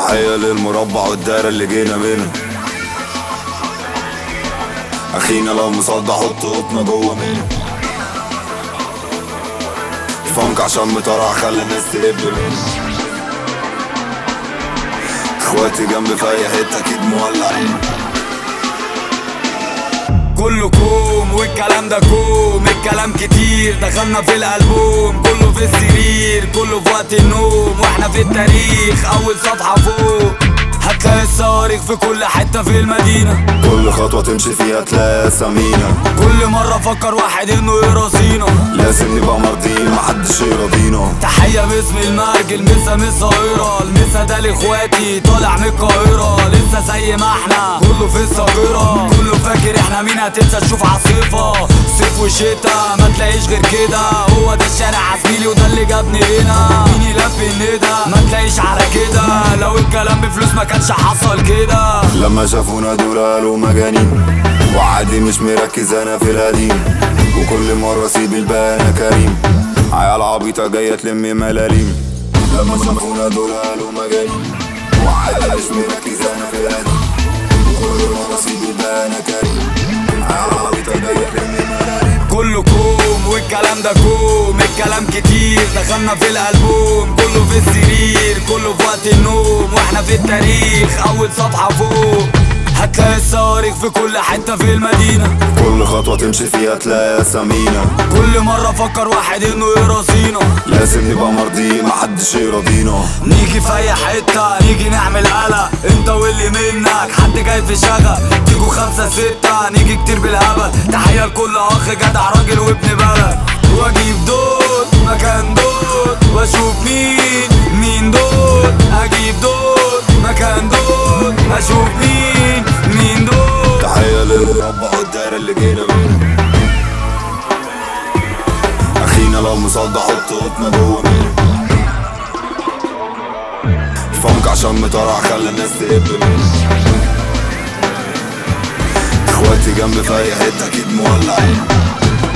تحية للمربع والدايرة اللي جينا منها أخينا لو مصدع حط قطنا جوه منه الفنك عشان مطرع خلى الناس تهب منه اخواتي جنبي في اي حتة اكيد مولعين كله كوم والكلام ده كوم الكلام كتير دخلنا في الالبوم كله في السرير كله في وقت النوم واحنا في التاريخ اول صفحة فوق هتلاقي الصواريخ في كل حتة في المدينة كل خطوة تمشي فيها تلاقي سمينة كل مرة فكر واحد انه يراسينا لازم نبقى مرضيين محدش يرضينا تحية باسم المرج المسا من الصغيرة المسا ده لاخواتي طالع من القاهرة لسه زي ما احنا كله في الصغيرة كله فاكر احنا مين هتنسى تشوف عاصفة صيف وشتا ما تلاقيش غير كده هو ده الشارع عزميلي وده اللي جابني هنا مين يلبي الندى ما تلاقيش على كده لو الكلام بفلوس ما كانش حصل كده لما شافونا دول قالوا مجانين وعادي مش مركز انا في القديم وكل مرة اسيب الباقي انا كريم عيال عبيطة جاية تلم ملاليم لما شافونا دول قالوا مجانين وعادي مش مركز انا في القديم وكل مرة اسيب الباقي انا كريم عيال عبيطة جاية تلم ملاليم كله كوم والكلام ده كوم الكلام كتير دخلنا في الالبوم كله في السرير كله في وقت النوم واحنا في التاريخ اول صفحة فوق هتلاقي الصواريخ في كل حتة في المدينة كل خطوة تمشي فيها تلاقي سمينة كل مرة فكر واحد انه يراسينا لازم نبقى مرضيين محدش يرضينا نيجي في اي حتة نيجي نعمل قلق انت واللي منك حد جاي في شغل تيجوا خمسة ستة نيجي كتير بالهبل تحية لكل اخ جدع راجل وابن بلد واجيب دول مكان دول واشوف مين مين دول اجيب دول مكان دول اشوف مين مين دول تحية للمربع والدايرة اللي جينا منها أخينا لو مصدع حط قطنا جوه منه الفنك عشان مطرع خلى الناس تهب منه اخواتي جنبي في أي حتة أكيد مولعين